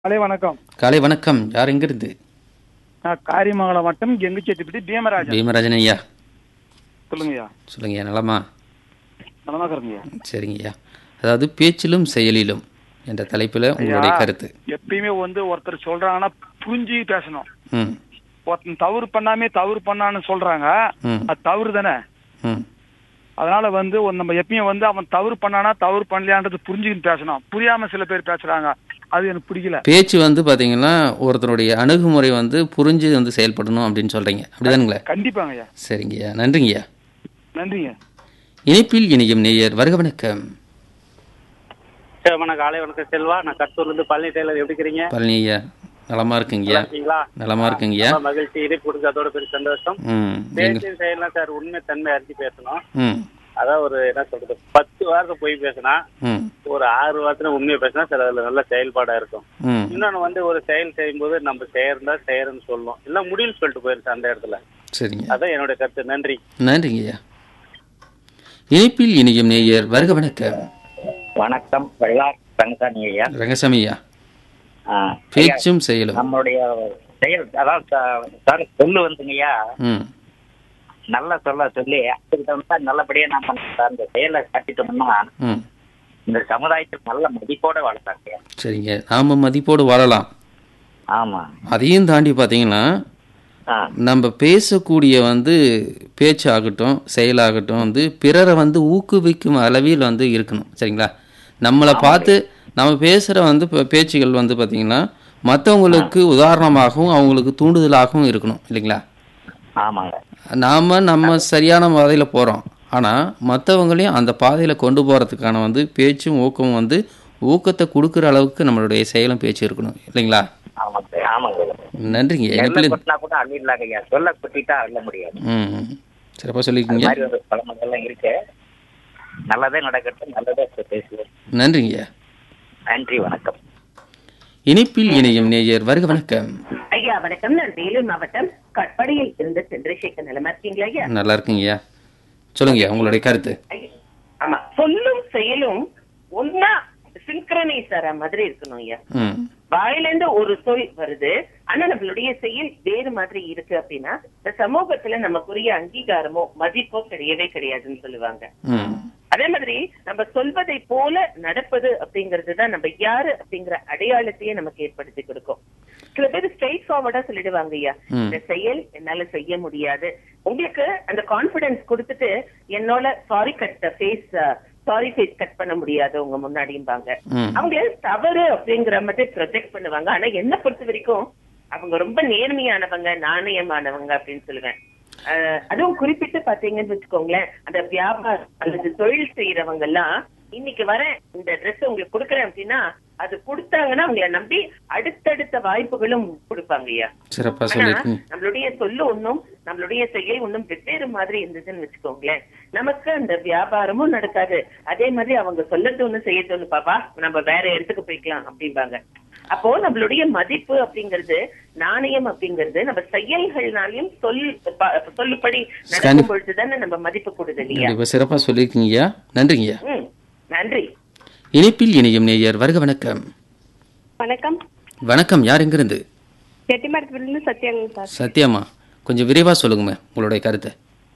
காலை வணக்கம் காலை வணக்கம் யார் எங்கிருந்து நான் காரியமங்கலம் வட்டம் கெங்குச்செட்டிப்பட்டி பீமராஜன் பீமராஜன் ஐயா சொல்லுங்கய்யா சொல்லுங்கய்யா நலமா நலமா இருக்கிறீங்கய்யா சரிங்கய்யா அதாவது பேச்சிலும் செயலிலும் என்ற தலைப்பில் உங்களுடைய கருத்து எப்பயுமே வந்து ஒருத்தர் சொல்றாங்கன்னா புரிஞ்சு பேசணும் ம் ஒருத்தன் தவறு பண்ணாமே தவறு பண்ணான்னு சொல்றாங்க ம் அது தவறு தானே ம் அதனால வந்து ஒரு நம்ம எப்பயும் வந்து அவன் தவறு பண்ணானா தவறு பண்ணலையான்றது புரிஞ்சுக்கிட்டு பேசணும் புரியாம சில பேர் பேசுறாங்க அது எனக்கு பிடிக்கல பேச்சு வந்து பார்த்தீங்கன்னா ஒருத்தருடைய அணுகுமுறை வந்து புரிஞ்சு வந்து செயல்படணும் அப்படின்னு சொல்கிறீங்க அப்படிதானுங்களே கண்டிப்பாங்க ஐயா சரிங்கய்யா நன்றிங்கய்யா நன்றிங்க இணைப்பில் இணையும் நேயர் வருக வணக்கம் சரி வணக்கம் காலை வணக்கம் செல்வா நான் கத்தூர்ல இருந்து பழனி டெய்லர் எப்படி இருக்கிறீங்க பழனி ஐயா நலமா இருக்குங்கய்யா இருக்கீங்களா நலமா இருக்குங்கய்யா ரொம்ப மகிழ்ச்சி இணைப்பு கொடுக்க அதோட பெரிய சந்தோஷம் ம் எங்க பேச்சு செய்யலாம் சார் உண்மை தன்மை அறிஞ்சு பேசணும் ம் அதான் ஒரு என்ன சொல்றது பத்து வாரத்தை போய் பேசினா ம் ஒரு ஆறு வாரத்துல உண்மையை பேசினா சில அதுல நல்ல செயல்பாடா இருக்கும் ம் இன்னொன்னு வந்து ஒரு செயல் செய்யும்போது நம்ம செய்யறதா செய்யறன்னு சொல்லணும் இல்ல முடியும்னு சொல்லிட்டு போயிருச்சு அந்த இடத்துல சரிங்க அதான் என்னோட கருத்து நன்றி நன்றிங்கய்யா இணைப்பில் இணையும் நேயர் வருக வணக்கம் வணக்கம் வெள்ளார் ரங்கசாமி ஐயா ரங்கசாமி ஐயா ஆ, ஐயா, பேச்சும் செயலும் நம்மளுடைய செயல் அதாவது ச- சார் சொல்லு வந்துங்கய்யா ம் நல்ல சொல்ல சொல்லி அதுக்கு தகுந்த நல்லபடியா நம்ம அந்த செயலை காட்டிட்டோம்னா ம் இந்த சமுதாயத்தில் நல்ல மதிப்போட வளர்த்தாங்க சரிங்க நாம மதிப்போடு வாழலாம் ஆமா அதையும் தாண்டி பார்த்தீங்கன்னா ஆ, நம்ம பேசக்கூடிய வந்து பேச்சாகட்டும் செயலாகட்டும் வந்து பிறரை வந்து ஊக்குவிக்கும் அளவில் வந்து இருக்கணும் சரிங்களா நம்மளை பார்த்து நம்ம பேசுகிற வந்து இப்போ பேச்சுகள் வந்து பார்த்திங்கன்னா மற்றவங்களுக்கு உதாரணமாகவும் அவங்களுக்கு தூண்டுதலாகவும் இருக்கணும் இல்லைங்களா ஆமாங்க நாம் நம்ம சரியான பாதையில் போகிறோம் ஆனால் மற்றவங்களையும் அந்த பாதையில் கொண்டு போகிறதுக்கான வந்து பேச்சும் ஊக்கமும் வந்து ஊக்கத்தை கொடுக்குற அளவுக்கு நம்மளுடைய செயலும் பேச்சு இருக்கணும் இல்லைங்களா ஆமாங்க ஆமாங்க நன்றிங்க நெல்லை எப்படி கொட்டினா கூட அள்ளிடலாங்க ஐயா சொல்ல கொட்டிட்டா அள்ள முடியாது ம் சிறப்பாக அது சொல்லியிருக்கீங்க மாதிரி ஒரு பழமொழியெல்லாம் இருக்கு நல்லதே நடக்கட்டும் நல்லதே பேசுவோம் நன்றிங்க நன்றி வணக்கம் இனிப்பில் இணையும் நேயர் வருக வணக்கம் ஐயா வணக்கம் நான் வேலூர் மாவட்டம் கட்படியில் இருந்து சந்திரசேகர் நிலமா இருக்கீங்களா ஐயா நல்லா இருக்குங்கய்யா சொல்லுங்கய்யா உங்களுடைய கருத்து ஐயா, ஆமா சொல்லும் செயலும் ஒன்னா சிங்க்ரனைஸ் ஆற மாதிரி இருக்கணும் ஐயா ம் வாயில இருந்து ஒரு சொல் வருது ஆனா நம்மளுடைய செயல் வேறு மாதிரி இருக்கு அப்படின்னா இந்த சமூகத்துல நமக்குரிய அங்கீகாரமோ மதிப்போ கிடையவே கிடையாதுன்னு சொல்லுவாங்க ம் அதே மாதிரி நம்ம சொல்வதை போல நடப்பது அப்படிங்கிறது தான் நம்ம யாரு அப்படிங்கிற அடையாளத்தையே நமக்கு ஏற்படுத்தி கொடுக்கும் சில பேர் ஸ்ட்ரெயிட் ஃபார்வர்டா சொல்லிடுவாங்க ஐயா ம். இந்த செயல் என்னால செய்ய முடியாது உங்களுக்கு அந்த கான்பிடன்ஸ் கொடுத்துட்டு என்னோட sorry cut face sorry face cut பண்ண முடியாது உங்க முன்னாடிம்பாங்க ம் அவங்க தவறு அப்படிங்கிற மாதிரி ப்ரொஜெக்ட் பண்ணுவாங்க ஆனா என்ன பொறுத்த வரைக்கும் அவங்க ரொம்ப நேர்மையானவங்க நாணயமானவங்க அப்படின்னு சொல்லுவேன் அஹ் அதுவும் குறிப்பிட்டு பாத்தீங்கன்னு வச்சுக்கோங்களேன் அந்த வியாபாரம் அல்லது தொழில் செய்யறவங்க எல்லாம் இன்னைக்கு வரேன் இந்த ட்ரெஸ் உங்களுக்கு கொடுக்குறேன் அப்படின்னா அது கொடுத்தாங்கன்னா அவங்கள நம்பி அடுத்தடுத்த வாய்ப்புகளும் கொடுப்பாங்க ஐயா சிறப்பாக ஆனா சொல்லியிருக்கீங்க நம்மளுடைய சொல்லு ஒண்ணும் நம்மளுடைய செயல் ஒண்ணும் வெவ்வேறு மாதிரி இருந்ததுன்னு வச்சுக்கோங்களேன் நமக்கு அந்த வியாபாரமும் நடக்காது அதே மாதிரி அவங்க சொல்லறது ஒண்ணு செய்யறது ஒண்ணு பாப்பா நம்ம வேற இடத்துக்கு போய்க்கலாம் அப்படிம்பாங்க அப்போ நம்மளுடைய மதிப்பு அப்படிங்கிறது நாணயம் அப்படிங்கிறது நம்ம செயல்கள்னாலையும் சொல் ப- சொல்லுபடி நடக்கும் பொழுதுதானே நம்ம மதிப்பு கொடுது இல்லையா கண்டிப்பாக சிறப்பாக சொல்லியிருக்கீங்கய்யா நன்றிங்கய்யா ம் நன்றி இனிப்பில் இணையும் நேயர் வருக வணக்கம் வணக்கம் வணக்கம் யார் எங்கிருந்து செட்டிமரத்துலேருந்து சத்யாங்க சார் சத்யாம்மா கொஞ்சம் விரைவாக சொல்லுங்கம்மா உங்களுடைய கருத்தை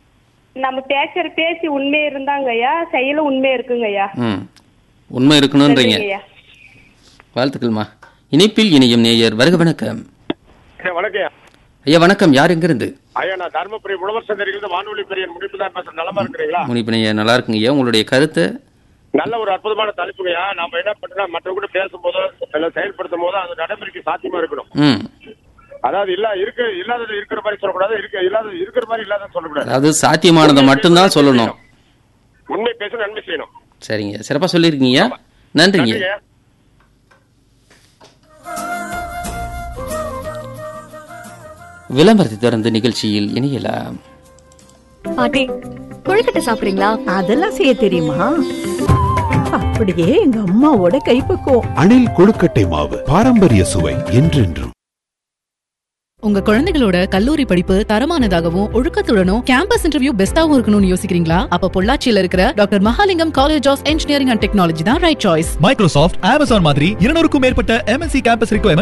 நம்ம பேசுற பேச்சு உண்மை இருந்தாங்க ஐயா செயலும் உண்மை இருக்குங்க ஐயா ம் உண்மை இருக்கணுன்றீங்க ஐயா வாழ்த்துக்கள்மா இனிப்பில் இணையும் நேயர் வருக வணக்கம் வணக்கம் ஐயா வணக்கம் யார் எங்கிருந்து ஐயா நான் தருமபுரி உழவர் சந்தையிலிருந்து வானொலி பெரியன் முடிப்பு தான் பேசுறேன் நலமா இருக்கிறீங்களா முனிப்பனையா நல்லா இருக்குங்கய்யா உங்களுடைய கருத்தை நல்ல ஒரு அற்புதமான தலைப்புங்கய்யா நம்ம என்ன பண்ணா மற்றவங்க கூட பேசும்போதோ இல்ல செயல்படுத்தும் போதோ அது நடைமுறைக்கு சாத்தியமா இருக்கணும் ம் அதாவது இல்ல இருக்கு இல்லாதது இருக்கிற மாதிரி சொல்லக்கூடாது இருக்கு இல்லாத இருக்கிற மாதிரி இல்லாதது சொல்லக்கூடாது அதாவது சாத்தியமானதை மட்டும்தான் சொல்லணும் உண்மை பேச நன்மை செய்யணும் சரிங்க சிறப்பாக சொல்லியிருக்கீங்க நன்றிங்க நன்றிங்க. விளம்பரத்தை தொடர்ந்து நிகழ்ச்சியில் இணையலாம் பாட்டி கொழுக்கட்டை சாப்பிடுறீங்களா அதெல்லாம் செய்ய தெரியுமா அப்படியே எங்க அம்மாவோட கைப்பக்குவம் அணில் கொழுக்கட்டை மாவு பாரம்பரிய சுவை என்றென்றும் உங்க குழந்தைகளோட கல்லூரி படிப்பு தரமானதாகவும் ஒழுக்கத்துடனும் கேம்பஸ் இன்டர்வியூ பெஸ்டாவும் இருக்கணும்னு யோசிக்கிறீங்களா அப்ப பொள்ளாச்சியில இருக்கிற doctor Mahalingam college of engineering and technology தான் ரைட் சாய்ஸ் மைக்ரோசாஃப்ட் அமேசான் மாதிரி இருநூறுக்கும் மேற்பட்ட எம்என்சி கேம்பஸ் ரிக்வயர்மெண்ட்